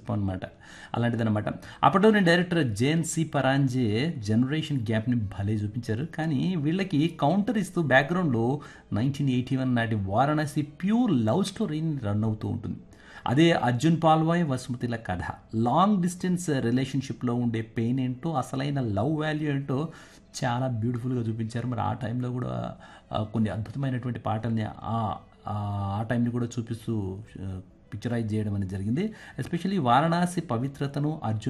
చెప్పాం అనమాట అలాంటిదన్నమాట అప్పట్లోనే director J N C Paranjpe generation గ్యాప్ని భలే చూపించారు కానీ వీళ్ళకి కౌంటర్ ఇస్తూ బ్యాక్గ్రౌండ్లో నైన్టీన్ ఎయిటీ వన్ నాటి వారణాసి ప్యూర్ లవ్ స్టోరీని రన్ అవుతూ ఉంటుంది అదే అర్జున్ పాల్వాయ్ వసుమతిల కథ లాంగ్ డిస్టెన్స్ రిలేషన్షిప్లో ఉండే పెయిన్ ఏంటో అసలైన లవ్ వాల్యూ ఏంటో చాలా బ్యూటిఫుల్గా చూపించారు మరి ఆ టైంలో కూడా ఆ, కొన్ని అద్భుతమైనటువంటి పాటల్ని ఆ- ఆ టైంని కూడా చూపిస్తూ పిక్చరైజ్ చేయడం అనేది జరిగింది ఎస్పెషల్లీ వారణాసి పవిత్రతను అర్జున్